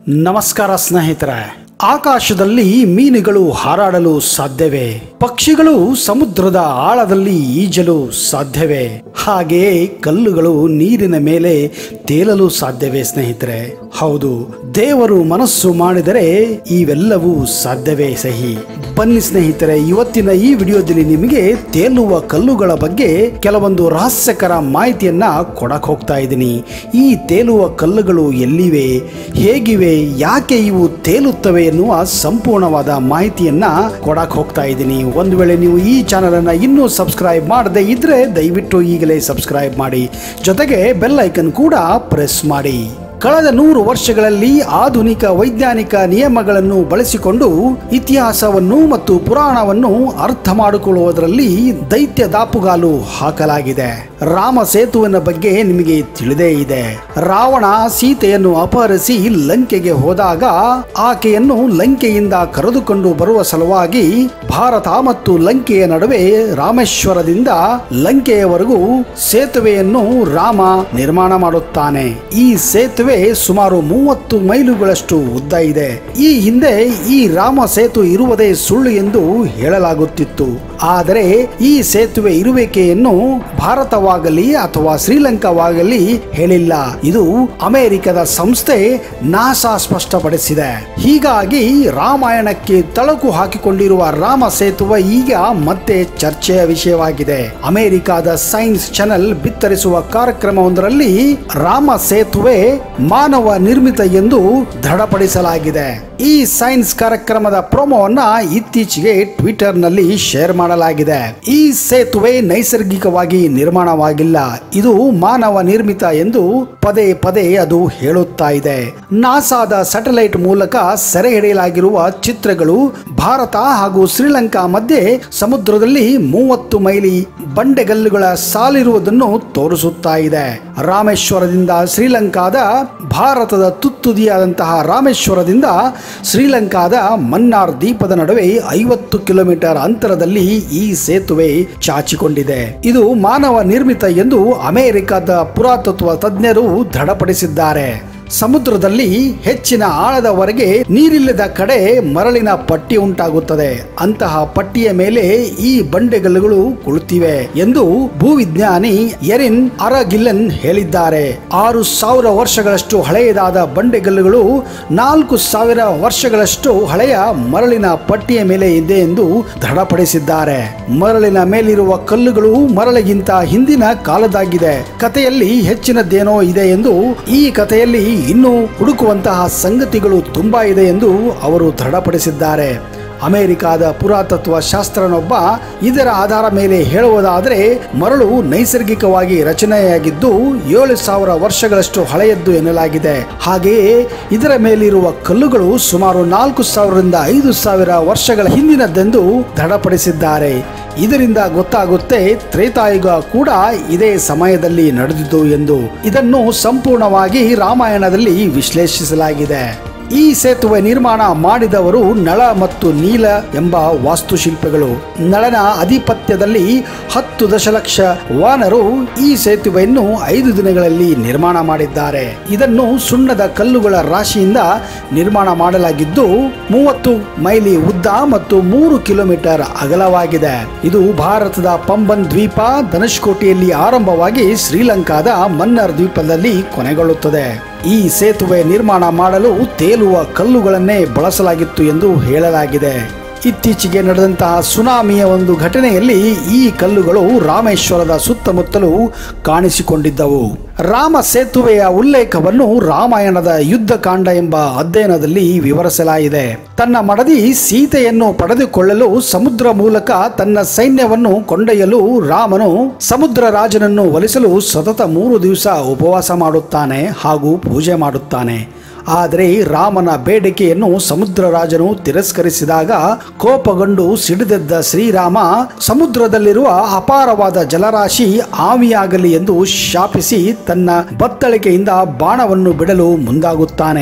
ನಮಸ್ಕಾರ ಸ್ನೇಹಿತರೆ ಆಕಾಶದಲ್ಲಿ ಮೀನುಗಳು ಹಾರಾಡಲು ಸಾಧ್ಯವೇ ಪಕ್ಷಿಗಳು ಸಮುದ್ರದ ಆಳದಲ್ಲಿ ಈಜಲು ಸಾಧ್ಯವೇ ಹಾಗೆಯೇ ಕಲ್ಲುಗಳು ನೀರಿನ ಮೇಲೆ ತೇಲಲು ಸಾಧ್ಯವೇ ಸ್ನೇಹಿತರೆ ಹೌದು ದೇವರು ಮನಸ್ಸು ಮಾಡಿದರೆ ಇವೆಲ್ಲವೂ ಸಾಧ್ಯವೇ ಸಹಿ ಬನ್ನಿ ಸ್ನೇಹಿತರೆ ಇವತ್ತಿನ ಈ ವಿಡಿಯೋದಲ್ಲಿ ನಿಮಗೆ ತೇಲುವ ಕಲ್ಲುಗಳ ಬಗ್ಗೆ ಕೆಲವೊಂದು ರಹಸ್ಯಕರ ಮಾಹಿತಿಯನ್ನ ಕೊಡಕ್ ಹೋಗ್ತಾ ಇದ್ದೀನಿ ಈ ತೇಲುವ ಕಲ್ಲುಗಳು ಎಲ್ಲಿವೆ ಹೇಗಿವೆ ಯಾಕೆ ಇವು ತೇಲುತ್ತವೆ ಎನ್ನುವ ಸಂಪೂರ್ಣವಾದ ಮಾಹಿತಿಯನ್ನ ಕೊಡಕ್ ಹೋಗ್ತಾ ಇದ್ದೀನಿ ಒಂದು ವೇಳೆ ನೀವು ಈ ಚಾನಲ್ ಅನ್ನ ಇನ್ನೂ ಸಬ್ಸ್ಕ್ರೈಬ್ ಮಾಡದೆ ಇದ್ರೆ ದಯವಿಟ್ಟು ಈಗಲೇ ಸಬ್ಸ್ಕ್ರೈಬ್ ಮಾಡಿ ಜೊತೆಗೆ ಬೆಲ್ ಐಕನ್ ಕೂಡ ಪ್ರೆಸ್ ಮಾಡಿ ಕಳೆದ ನೂರು ವರ್ಷಗಳಲ್ಲಿ ಆಧುನಿಕ ವೈಜ್ಞಾನಿಕ ನಿಯಮಗಳನ್ನು ಬಳಸಿಕೊಂಡು ಇತಿಹಾಸವನ್ನು ಮತ್ತು ಪುರಾಣವನ್ನು ಅರ್ಥ ಮಾಡಿಕೊಳ್ಳುವುದರಲ್ಲಿ ದೈತ್ಯ ದಾಪುಗಾಲು ಹಾಕಲಾಗಿದೆ ರಾಮ ಸೇತುವಿನ ಬಗ್ಗೆ ನಿಮಗೆ ತಿಳಿದೇ ಇದೆ ರಾವಣ ಸೀತೆಯನ್ನು ಅಪಹರಿಸಿ ಲಂಕೆಗೆ ಹೋದಾಗ ಆಕೆಯನ್ನು ಲಂಕೆಯಿಂದ ಕರೆದುಕೊಂಡು ಬರುವ ಸಲುವಾಗಿ ಭಾರತ ಮತ್ತು ಲಂಕೆಯ ನಡುವೆ ರಾಮೇಶ್ವರದಿಂದ ಲಂಕೆಯವರೆಗೂ ಸೇತುವೆಯನ್ನು ರಾಮ ನಿರ್ಮಾಣ ಮಾಡುತ್ತಾನೆ ಈ ಸೇತುವೆ ಸುಮಾರು ಮೂವತ್ತು ಮೈಲುಗಳಷ್ಟು ಉದ್ದ ಇದೆ ಈ ಹಿಂದೆ ಈ ರಾಮ ಸೇತು ಇರುವುದೇ ಸುಳ್ಳು ಎಂದು ಹೇಳಲಾಗುತ್ತಿತ್ತು ಆದರೆ ಈ ಸೇತುವೆ ಇರುವಿಕೆಯನ್ನು ಭಾರತವಾಗಲಿ ಅಥವಾ ಶ್ರೀಲಂಕಾವಾಗಲಿ ಹೇಳಿಲ್ಲ ಇದು ಅಮೆರಿಕದ ಸಂಸ್ಥೆ ನಾಸಾ ಸ್ಪಷ್ಟಪಡಿಸಿದೆ ಹೀಗಾಗಿ ರಾಮಾಯಣಕ್ಕೆ ತಳಕು ಹಾಕಿಕೊಂಡಿರುವ ರಾಮ ಸೇತುವೆ ಈಗ ಮತ್ತೆ ಚರ್ಚೆಯ ವಿಷಯವಾಗಿದೆ ಅಮೆರಿಕದ ಸೈನ್ಸ್ ಚಾನೆಲ್ ಬಿತ್ತರಿಸುವ ಕಾರ್ಯಕ್ರಮವೊಂದರಲ್ಲಿ ರಾಮ ಸೇತುವೆ ಮಾನವ ನಿರ್ಮಿತ ಎಂದು ದೃಢಪಡಿಸಲಾಗಿದೆ ಈ ಸೈನ್ಸ್ ಕಾರ್ಯಕ್ರಮದ ಪ್ರೋಮೋವನ್ನ ಇತ್ತೀಚೆಗೆ ಟ್ವಿಟರ್ ನಲ್ಲಿ ಶೇರ್ ಮಾಡಲಾಗಿದೆ ಈ ಸೇತುವೆ ನೈಸರ್ಗಿಕವಾಗಿ ನಿರ್ಮಾಣವಾಗಿಲ್ಲ ಇದು ಮಾನವ ನಿರ್ಮಿತ ಎಂದು ಪದೇ ಪದೇ ಅದು ಹೇಳುತ್ತಾ ಇದೆ ನಾಸಾದ ಸ್ಯಾಟಲೈಟ್ ಮೂಲಕ ಸೆರೆ ಹಿಡಿಯಲಾಗಿರುವ ಚಿತ್ರಗಳು ಭಾರತ ಹಾಗೂ ಶ್ರೀಲಂಕಾ ಮಧ್ಯೆ ಸಮುದ್ರದಲ್ಲಿ ಮೂವತ್ತು ಮೈಲಿ ಬಂಡೆಗಲ್ಲುಗಳ ಸಾಲಿರುವುದನ್ನು ತೋರಿಸುತ್ತಾ ಇದೆ ರಾಮೇಶ್ವರದಿಂದ ಶ್ರೀಲಂಕಾದ ಭಾರತದ ತುತ್ತುದಿಯಾದಂತಹ ರಾಮೇಶ್ವರದಿಂದ ಶ್ರೀಲಂಕಾದ ಮನ್ನಾರ್ ದ್ವೀಪದ ನಡುವೆ ಐವತ್ತು ಕಿಲೋಮೀಟರ್ ಅಂತರದಲ್ಲಿ ಈ ಸೇತುವೆ ಚಾಚಿಕೊಂಡಿದೆ ಇದು ಮಾನವ ನಿರ್ಮಿತ ಎಂದು ಅಮೆರಿಕದ ಪುರಾತತ್ವ ತಜ್ಞರು ದೃಢಪಡಿಸಿದ್ದಾರೆ ಸಮುದ್ರದಲ್ಲಿ ಹೆಚ್ಚಿನ ಆಳದವರೆಗೆ ನೀರಿಲ್ಲದ ಕಡೆ ಮರಳಿನ ಪಟ್ಟಿ ಉಂಟಾಗುತ್ತದೆ ಅಂತಹ ಪಟ್ಟಿಯ ಮೇಲೆ ಈ ಬಂಡೆಗಲ್ಲುಗಳು ಕುಳಿತಿವೆ ಎಂದು ಭೂವಿಜ್ಞಾನಿ ಎರಿನ್ ಅರಗಿಲ್ಲನ್ ಹೇಳಿದ್ದಾರೆ ಆರು ಸಾವಿರ ವರ್ಷಗಳಷ್ಟು ಹಳೆಯದಾದ ಬಂಡೆಗಲ್ಲುಗಳು ನಾಲ್ಕು ಸಾವಿರ ವರ್ಷಗಳಷ್ಟು ಹಳೆಯ ಮರಳಿನ ಪಟ್ಟಿಯ ಮೇಲೆ ಇದೆ ಎಂದು ದೃಢಪಡಿಸಿದ್ದಾರೆ ಮರಳಿನ ಮೇಲಿರುವ ಕಲ್ಲುಗಳು ಮರಳಿಗಿಂತ ಹಿಂದಿನ ಕಾಲದಾಗಿದೆ ಕಥೆಯಲ್ಲಿ ಹೆಚ್ಚಿನದ್ದೇನೋ ಇದೆ ಎಂದು ಈ ಕಥೆಯಲ್ಲಿ ಇನ್ನೂ ಹುಡುಕುವಂತಹ ಸಂಗತಿಗಳು ತುಂಬಾ ಇದೆ ಎಂದು ಅವರು ದೃಢಪಡಿಸಿದ್ದಾರೆ ಅಮೆರಿಕಾದ ಪುರಾತತ್ವ ಶಾಸ್ತ್ರನೊಬ್ಬ ಇದರ ಆಧಾರ ಮೇಲೆ ಹೇಳುವುದಾದರೆ ಮರಳು ನೈಸರ್ಗಿಕವಾಗಿ ರಚನೆಯಾಗಿದ್ದು ಏಳು ಸಾವಿರ ವರ್ಷಗಳಷ್ಟು ಹಳೆಯದ್ದು ಎನ್ನಲಾಗಿದೆ ಹಾಗೆಯೇ ಇದರ ಮೇಲಿರುವ ಕಲ್ಲುಗಳು ಸುಮಾರು ನಾಲ್ಕು ಸಾವಿರದಿಂದ ಐದು ಸಾವಿರ ವರ್ಷಗಳ ಹಿಂದಿನದ್ದೆಂದು ದೃಢಪಡಿಸಿದ್ದಾರೆ ಇದರಿಂದ ಗೊತ್ತಾಗುತ್ತೆ ತ್ರೇತಾಯುಗ ಕೂಡ ಇದೇ ಸಮಯದಲ್ಲಿ ನಡೆದಿದ್ದು ಎಂದು ಇದನ್ನು ಸಂಪೂರ್ಣವಾಗಿ ರಾಮಾಯಣದಲ್ಲಿ ವಿಶ್ಲೇಷಿಸಲಾಗಿದೆ ಈ ಸೇತುವೆ ನಿರ್ಮಾಣ ಮಾಡಿದವರು ನಳ ಮತ್ತು ನೀಲ ಎಂಬ ವಾಸ್ತುಶಿಲ್ಪಿಗಳು ನಳನ ಅಧಿಪತ್ಯದಲ್ಲಿ ಹತ್ತು ದಶಲಕ್ಷ ವಾನರು ಈ ಸೇತುವೆಯನ್ನು ಐದು ದಿನಗಳಲ್ಲಿ ನಿರ್ಮಾಣ ಮಾಡಿದ್ದಾರೆ ಇದನ್ನು ಸುಣ್ಣದ ಕಲ್ಲುಗಳ ರಾಶಿಯಿಂದ ನಿರ್ಮಾಣ ಮಾಡಲಾಗಿದ್ದು ಮೂವತ್ತು ಮೈಲಿ ಉದ್ದ ಮತ್ತು ಮೂರು ಕಿಲೋಮೀಟರ್ ಅಗಲವಾಗಿದೆ ಇದು ಭಾರತದ ಪಂಬನ್ ದ್ವೀಪ ಧನುಷ್ಕೋಟಿಯಲ್ಲಿ ಆರಂಭವಾಗಿ ಶ್ರೀಲಂಕಾದ ಮನ್ನರ್ ದ್ವೀಪದಲ್ಲಿ ಕೊನೆಗೊಳ್ಳುತ್ತದೆ ಈ ಸೇತುವೆ ನಿರ್ಮಾಣ ಮಾಡಲು ತೇಲುವ ಕಲ್ಲುಗಳನ್ನೇ ಬಳಸಲಾಗಿತ್ತು ಎಂದು ಹೇಳಲಾಗಿದೆ ಇತ್ತೀಚೆಗೆ ನಡೆದಂತಹ ಸುನಾಮಿಯ ಒಂದು ಘಟನೆಯಲ್ಲಿ ಈ ಕಲ್ಲುಗಳು ರಾಮೇಶ್ವರದ ಸುತ್ತಮುತ್ತಲೂ ಕಾಣಿಸಿಕೊಂಡಿದ್ದವು ರಾಮ ಸೇತುವೆಯ ಉಲ್ಲೇಖವನ್ನು ರಾಮಾಯಣದ ಯುದ್ಧಕಾಂಡ ಎಂಬ ಅಧ್ಯಯನದಲ್ಲಿ ವಿವರಿಸಲಾಗಿದೆ ತನ್ನ ಮಡದಿ ಸೀತೆಯನ್ನು ಪಡೆದುಕೊಳ್ಳಲು ಸಮುದ್ರ ಮೂಲಕ ತನ್ನ ಸೈನ್ಯವನ್ನು ಕೊಂಡೊಯ್ಯಲು ರಾಮನು ಸಮುದ್ರ ರಾಜನನ್ನು ಒಲಿಸಲು ಸತತ ಮೂರು ದಿವಸ ಉಪವಾಸ ಮಾಡುತ್ತಾನೆ ಹಾಗೂ ಪೂಜೆ ಮಾಡುತ್ತಾನೆ ಆದರೆ ರಾಮನ ಬೇಡಿಕೆಯನ್ನು ಸಮುದ್ರ ರಾಜನು ತಿರಸ್ಕರಿಸಿದಾಗ ಕೋಪಗೊಂಡು ಸಿಡಿದೆದ್ದ ಶ್ರೀರಾಮ ಸಮುದ್ರದಲ್ಲಿರುವ ಅಪಾರವಾದ ಜಲರಾಶಿ ಆವಿಯಾಗಲಿ ಎಂದು ಶಾಪಿಸಿ ತನ್ನ ಬತ್ತಳಿಕೆಯಿಂದ ಬಾಣವನ್ನು ಬಿಡಲು ಮುಂದಾಗುತ್ತಾನೆ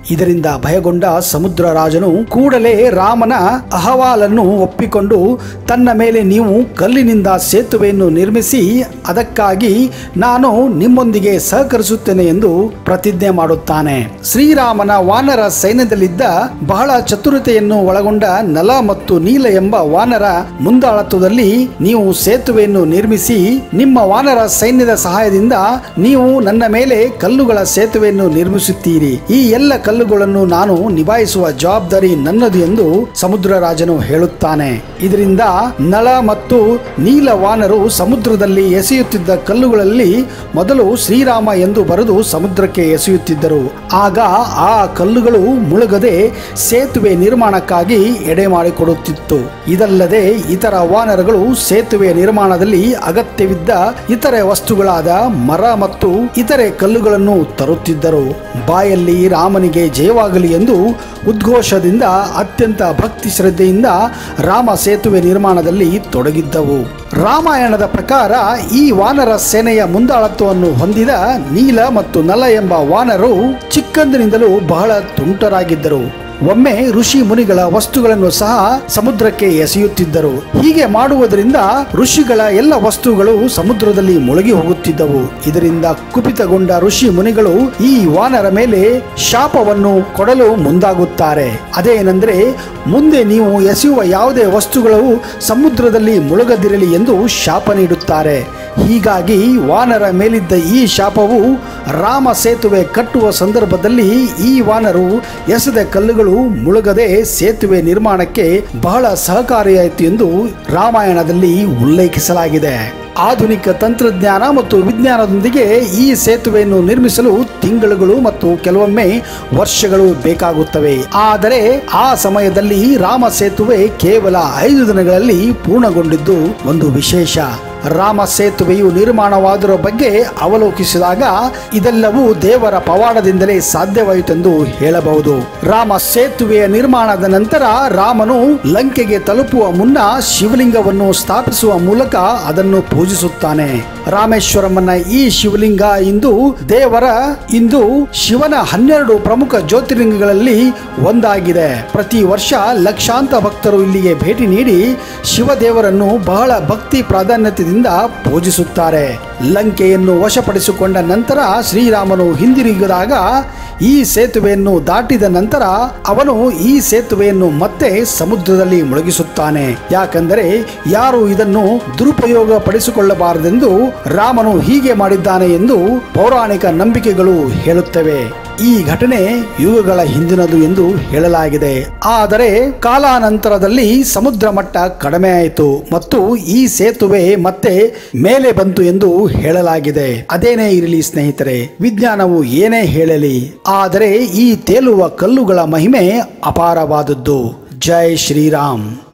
ಇದರಿಂದ ಭಯಗೊಂಡ ಸಮುದ್ರ ರಾಜನು ಕೂಡಲೇ ರಾಮನ ಅಹವಾಲನ್ನು ಒಪ್ಪಿಕೊಂಡು ತನ್ನ ಮೇಲೆ ನೀವು ಕಲ್ಲಿನಿಂದ ಸೇತುವೆಯನ್ನು ನಿರ್ಮಿಸಿ ಅದಕ್ಕಾಗಿ ನಾನು ನಿಮ್ಮೊಂದಿಗೆ ಸಹಕರಿಸುತ್ತೇನೆ ಎಂದು ಪ್ರತಿಜ್ಞೆ ಮಾಡುತ್ತಾನೆ ಶ್ರೀರಾಮನ ವಾನರ ಸೈನ್ಯದಲ್ಲಿದ್ದ ಬಹಳ ಚತುರತೆಯನ್ನು ಒಳಗೊಂಡ ನಲ ಮತ್ತು ನೀಲ ಎಂಬ ವಾನರ ಮುಂದಾಳತ್ವದಲ್ಲಿ ನೀವು ಸೇತುವೆಯನ್ನು ನಿರ್ಮಿಸಿ ನಿಮ್ಮ ವಾನರ ಸೈನ್ಯದ ಸಹಾಯದಿಂದ ನೀವು ನನ್ನ ಮೇಲೆ ಕಲ್ಲುಗಳ ಸೇತುವೆಯನ್ನು ನಿರ್ಮಿಸುತ್ತೀರಿ ಈ ಎಲ್ಲ ಕಲ್ಲುಗಳನ್ನು ನಾನು ನಿಭಾಯಿಸುವ ಜವಾಬ್ದಾರಿ ನನ್ನದು ಎಂದು ಸಮುದ್ರ ರಾಜನು ಹೇಳುತ್ತಾನೆ ಇದರಿಂದ ನಳ ಮತ್ತು ನೀಲ ವಾನರು ಸಮುದ್ರದಲ್ಲಿ ಎಸೆಯುತ್ತಿದ್ದ ಕಲ್ಲುಗಳಲ್ಲಿ ಮೊದಲು ಶ್ರೀರಾಮ ಎಂದು ಬರೆದು ಸಮುದ್ರಕ್ಕೆ ಎಸೆಯುತ್ತಿದ್ದರು ಆಗ ಆ ಕಲ್ಲುಗಳು ಮುಳುಗದೆ ಸೇತುವೆ ನಿರ್ಮಾಣಕ್ಕಾಗಿ ಎಡೆ ಮಾಡಿಕೊಡುತ್ತಿತ್ತು ಇದಲ್ಲದೆ ಇತರ ವಾನರಗಳು ಸೇತುವೆ ನಿರ್ಮಾಣದಲ್ಲಿ ಅಗತ್ಯವಿದ್ದ ಇತರೆ ವಸ್ತುಗಳಾದ ಮರ ಮತ್ತು ಇತರೆ ಕಲ್ಲುಗಳನ್ನು ತರುತ್ತಿದ್ದರು ಬಾಯಲ್ಲಿ ರಾಮನಿಗೆ ಜಯವಾಗಲಿ ಎಂದು ಉದ್ಘೋಷದಿಂದ ಅತ್ಯಂತ ಭಕ್ತಿ ಶ್ರದ್ಧೆಯಿಂದ ರಾಮ ಸೇತುವೆ ನಿರ್ಮಾಣದಲ್ಲಿ ತೊಡಗಿದ್ದವು ರಾಮಾಯಣದ ಪ್ರಕಾರ ಈ ವಾನರ ಸೇನೆಯ ಮುಂದಾಳತ್ವವನ್ನು ಹೊಂದಿದ ನೀಲ ಮತ್ತು ನಲ ಎಂಬ ವಾನರು ಚಿಕ್ಕಂದಿನಿಂದಲೂ ಬಹಳ ತುಂಟರಾಗಿದ್ದರು ಒಮ್ಮೆ ಋಷಿ ಮುನಿಗಳ ವಸ್ತುಗಳನ್ನು ಸಹ ಸಮುದ್ರಕ್ಕೆ ಎಸೆಯುತ್ತಿದ್ದರು ಹೀಗೆ ಮಾಡುವುದರಿಂದ ಋಷಿಗಳ ಎಲ್ಲ ವಸ್ತುಗಳು ಸಮುದ್ರದಲ್ಲಿ ಮುಳುಗಿ ಹೋಗುತ್ತಿದ್ದವು ಇದರಿಂದ ಕುಪಿತಗೊಂಡ ಋಷಿ ಮುನಿಗಳು ಈ ವಾನರ ಮೇಲೆ ಶಾಪವನ್ನು ಕೊಡಲು ಮುಂದಾಗುತ್ತಾರೆ ಅದೇನೆಂದ್ರೆ ಮುಂದೆ ನೀವು ಎಸೆಯುವ ಯಾವುದೇ ವಸ್ತುಗಳು ಸಮುದ್ರದಲ್ಲಿ ಮುಳುಗದಿರಲಿ ಎಂದು ಶಾಪ ನೀಡುತ್ತಾರೆ ಹೀಗಾಗಿ ವಾನರ ಮೇಲಿದ್ದ ಈ ಶಾಪವು ರಾಮ ಸೇತುವೆ ಕಟ್ಟುವ ಸಂದರ್ಭದಲ್ಲಿ ಈ ವಾನರು ಎಸೆದ ಕಲ್ಲುಗಳು ಮುಳುಗದೆ ಸೇತುವೆ ನಿರ್ಮಾಣಕ್ಕೆ ಬಹಳ ಸಹಕಾರಿಯಾಯಿತು ಎಂದು ರಾಮಾಯಣದಲ್ಲಿ ಉಲ್ಲೇಖಿಸಲಾಗಿದೆ ಆಧುನಿಕ ತಂತ್ರಜ್ಞಾನ ಮತ್ತು ವಿಜ್ಞಾನದೊಂದಿಗೆ ಈ ಸೇತುವೆಯನ್ನು ನಿರ್ಮಿಸಲು ತಿಂಗಳುಗಳು ಮತ್ತು ಕೆಲವೊಮ್ಮೆ ವರ್ಷಗಳು ಬೇಕಾಗುತ್ತವೆ ಆದರೆ ಆ ಸಮಯದಲ್ಲಿ ರಾಮ ಸೇತುವೆ ಕೇವಲ ಐದು ದಿನಗಳಲ್ಲಿ ಪೂರ್ಣಗೊಂಡಿದ್ದು ಒಂದು ವಿಶೇಷ ರಾಮ ಸೇತುವೆಯು ನಿರ್ಮಾಣವಾದರ ಬಗ್ಗೆ ಅವಲೋಕಿಸಿದಾಗ ಇದೆಲ್ಲವೂ ದೇವರ ಪವಾಡದಿಂದಲೇ ಸಾಧ್ಯವಾಯಿತೆಂದು ಹೇಳಬಹುದು ರಾಮ ಸೇತುವೆಯ ನಿರ್ಮಾಣದ ನಂತರ ರಾಮನು ಲಂಕೆಗೆ ತಲುಪುವ ಮುನ್ನ ಶಿವಲಿಂಗವನ್ನು ಸ್ಥಾಪಿಸುವ ಮೂಲಕ ಅದನ್ನು ಪೂಜಿಸುತ್ತಾನೆ ರಾಮೇಶ್ವರಮ್ಮನ ಈ ಶಿವಲಿಂಗ ಇಂದು ದೇವರ ಇಂದು ಶಿವನ ಹನ್ನೆರಡು ಪ್ರಮುಖ ಜ್ಯೋತಿರ್ಲಿಂಗಗಳಲ್ಲಿ ಒಂದಾಗಿದೆ ಪ್ರತಿ ವರ್ಷ ಲಕ್ಷಾಂತರ ಭಕ್ತರು ಇಲ್ಲಿಗೆ ಭೇಟಿ ನೀಡಿ ಶಿವದೇವರನ್ನು ಬಹಳ ಭಕ್ತಿ ಪ್ರಾಧಾನ್ಯತೆಯಿಂದ ಪೂಜಿಸುತ್ತಾರೆ ಲಂಕೆಯನ್ನು ವಶಪಡಿಸಿಕೊಂಡ ನಂತರ ಶ್ರೀರಾಮನು ಹಿಂದಿರುಗಿದಾಗ ಈ ಸೇತುವೆಯನ್ನು ದಾಟಿದ ನಂತರ ಅವನು ಈ ಸೇತುವೆಯನ್ನು ಮತ್ತೆ ಸಮುದ್ರದಲ್ಲಿ ಮುಳುಗಿಸುತ್ತಾನೆ ಯಾಕಂದರೆ ಯಾರು ಇದನ್ನು ದುರುಪಯೋಗ ಪಡಿಸಿಕೊಳ್ಳಬಾರದೆಂದು ರಾಮನು ಹೀಗೆ ಮಾಡಿದ್ದಾನೆ ಎಂದು ಪೌರಾಣಿಕ ನಂಬಿಕೆಗಳು ಹೇಳುತ್ತವೆ ಈ ಘಟನೆ ಯುಗಗಳ ಹಿಂದಿನದು ಎಂದು ಹೇಳಲಾಗಿದೆ ಆದರೆ ಕಾಲಾನಂತರದಲ್ಲಿ ಸಮುದ್ರ ಮಟ್ಟ ಕಡಿಮೆ ಆಯಿತು ಮತ್ತು ಈ ಸೇತುವೆ ಮತ್ತೆ ಮೇಲೆ ಬಂತು ಎಂದು ಹೇಳಲಾಗಿದೆ ಅದೇನೇ ಇರಲಿ ಸ್ನೇಹಿತರೆ ವಿಜ್ಞಾನವು ಏನೇ ಹೇಳಲಿ ಆದರೆ ಈ ತೇಲುವ ಕಲ್ಲುಗಳ ಮಹಿಮೆ ಅಪಾರವಾದದ್ದು ಜೈ ಶ್ರೀರಾಮ್